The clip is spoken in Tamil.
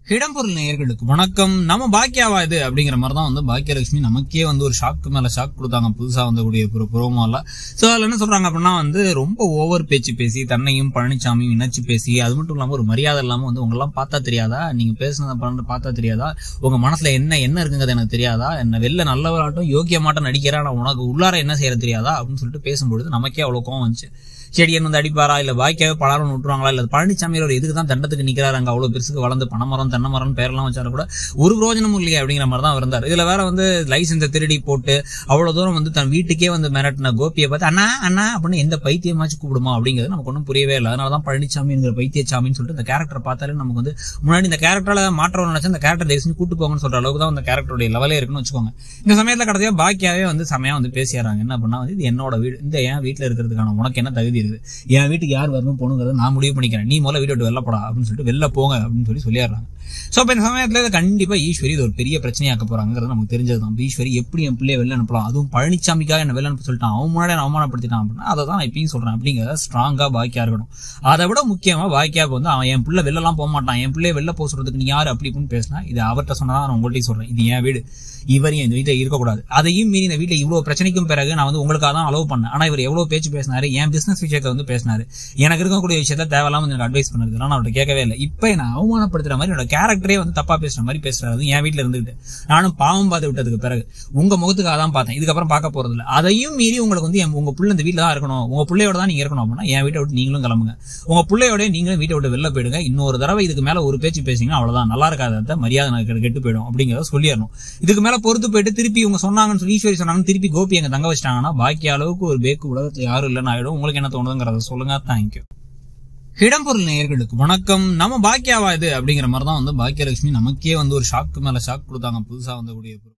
இடம்பொருள் நேயர்களுக்கு வணக்கம் நம்ம பாக்கியாவா இது அப்படிங்கிற மாதிரி தான் வந்து பாக்கியலட்சுமி நமக்கே வந்து ஒரு ஷாக்கு மேல ஷாக் கொடுத்தாங்க புதுசா வந்தக்கூடிய ஒரு ப்ரோமோல சோ அதுல என்ன சொல்றாங்க அப்படின்னா வந்து ரொம்ப ஓவர் பேச்சு பேசி தன்னையும் பழனிசாமியும் இணைச்சு பேசி அது மட்டும் இல்லாம ஒரு மரியாதை இல்லாம வந்து உங்கெல்லாம் பார்த்தா தெரியாதா நீங்க பேசுனதை பண்ண பார்த்தா தெரியாதா உங்க மனசுல என்ன என்ன இருக்குங்கிறது எனக்கு தெரியாதா என்ன வெளில நல்லவராட்டும் யோக்கியமாட்டம் நடிக்கிறா நான் உனக்கு உள்ளார என்ன செய்யற தெரியாதா அப்படின்னு சொல்லிட்டு பேசும்பொழுது நமக்கே அவ்வளவு கோவம் வந்துச்சு செடியன் வந்து அடிப்பாரா இல்ல வாய்க்காவே பலாரம் விட்டுருவாங்களா இல்ல பழனிசாமி அவர் எதுக்கு தான் தண்டத்துக்கு நிக்கிறாரு அங்க அவ்வளவு பெருசுக்கு வளர்ந்து பனைமரம் தென்னை மரம் பேரெல்லாம் வச்சாரு கூட ஒரு பிரோஜனமும் இல்லையா அப்படிங்கிற மாதிரி தான் இருந்தார் இதுல வேற வந்து லைசன்ஸை திருடி போட்டு அவ்வளவு தூரம் வந்து தன் வீட்டுக்கே வந்து மிரட்டின கோபியை பார்த்து அண்ணா அண்ணா அப்படின்னு எந்த பைத்தியமாச்சும் கூப்பிடுமா அப்படிங்கிறது நமக்கு ஒன்றும் புரியவே இல்லை அதனாலதான் பழனிசாமிங்கிற பைத்தியசாமின்னு சொல்லிட்டு இந்த கேரக்டர் பார்த்தாலே நமக்கு வந்து முன்னாடி இந்த கேரக்டரால மாற்றம் நினைச்சா இந்த கேரக்டர் தயவு செஞ்சு கூட்டு போங்கன்னு சொல்ற அளவுக்கு தான் அந்த கேரக்டருடைய லெவலே இருக்குன்னு வச்சுக்கோங்க இந்த சமயத்துல கடைசியா பாக்கியாவே வந்து செமையா வந்து பேசிடுறாங்க என்ன பண்ணா வந்து இது என்னோட வீடு இந்த என் வீட்டுல இருக்கிறதுக்கான உனக்கு என்ன தகுதி இருக்குது என் வீட்டுக்கு யார் வரணும் போகணுங்கிறத நான் முடிவு பண்ணிக்கிறேன் நீ முதல்ல வீட்டை விட்டு வெளில போடா அப்படின்னு சொல்லிட்டு வெளில போங்க அப்படின்னு சொல்லி சொல்லிடுறாங்க சோ அப்ப இந்த சமயத்துல இது கண்டிப்பா ஈஸ்வரி இது ஒரு பெரிய பிரச்சனையாக்க போறாங்கிறது நமக்கு தெரிஞ்சதுதான் ஈஸ்வரி எப்படி என் பிள்ளைய வெளில அனுப்பலாம் அதுவும் பழனிசாமிக்காக என்ன வெளில அனுப்ப சொல்லிட்டான் அவன் முன்னாடி என்ன அவமானப்படுத்திட்டான் அப்படின்னா அதை தான் நான் இப்பயும் சொல்றேன் அப்படிங்கிறத ஸ்ட்ராங்கா பாக்கியா இருக்கணும் அதை விட முக்கியமா பாக்கியாவுக்கு வந்து அவன் என் பிள்ளை வெளிலலாம் போக மாட்டான் என் பிள்ளைய வெளில போக சொல்றதுக்கு நீ யாரு அப்படி இப்படின்னு பேசினா இது அவர்கிட்ட சொன்னா நான் உங்கள்கிட்ட சொல்றேன் இது என் வீடு இவரையும் இந்த வீட்டில் இருக்கக்கூடாது அதையும் மீறி இந்த வீட்டில் இவ்வளவு பிரச்சனைக்கும் பிறகு நான் வந்து உங்களுக்காக தான் அலோவ் பண்ணேன் ஆனா இவர் எவ்வளவு பேச்சு பேசினாரு என் பிசினஸ் விஷயத்தை வந்து பேசினாரு எனக்கு இருக்கக்கூடிய விஷயத்த தேவையில்லாம எனக்கு அட்வைஸ் பண்ணது நான் அவர்கிட்ட கேட்கவே இல்லை இப்போ நான் அவமானப்படுத்துற மாதிரி என்னோட கேரக்டரே வந்து தப்பா பேசுற மாதிரி பேசுறாரு என் வீட்டில் இருந்துகிட்டு நானும் பாவம் பார்த்து விட்டதுக்கு பிறகு உங்க முகத்துக்காக தான் பார்த்தேன் இதுக்கப்புறம் பார்க்க போறது இல்லை அதையும் மீறி உங்களுக்கு வந்து என் உங்க புள்ள இந்த வீட்டில் தான் இருக்கணும் உங்க பிள்ளையோட தான் நீங்க இருக்கணும் அப்படின்னா என் வீட்டை விட்டு நீங்களும் கிளம்புங்க உங்க பிள்ளையோட நீங்களும் வீட்டை விட்டு வெளில போயிடுங்க இன்னொரு தடவை இதுக்கு மேல ஒரு பேச்சு பேசிங்கன்னா அவ்வளவுதான் நல்லா இருக்காத மரியாதை எனக்கு கெட்டு போயிடும் அப்படிங்கிறத சொல்லிடணும் இதுக்கு மேல பொறுத்து போயிட்டு திருப்பி இவங்க சொன்னாங்கன்னு சொல்லி ஈஸ்வரி சொன்னாங்கன்னு திருப்பி கோபி அங்க தங்க வச்சிட்டாங்கன்னா பாக்கி அளவுக்கு ஒரு பேக்கு உலகத்துல யாரும் இல்லைன்னு ஆயிடும் உங்களுக்கு என்ன தோணுதுங்கிறத சொல்லுங்க தேங்க்யூ இடம்பொருள் நேயர்களுக்கு வணக்கம் நம்ம பாக்கியாவா இது அப்படிங்கிற மாதிரி தான் வந்து பாக்கியலட்சுமி நமக்கே வந்து ஒரு ஷாக்கு மேல ஷாக் கொடுத்தாங்க புதுசா வந்தக்கூடிய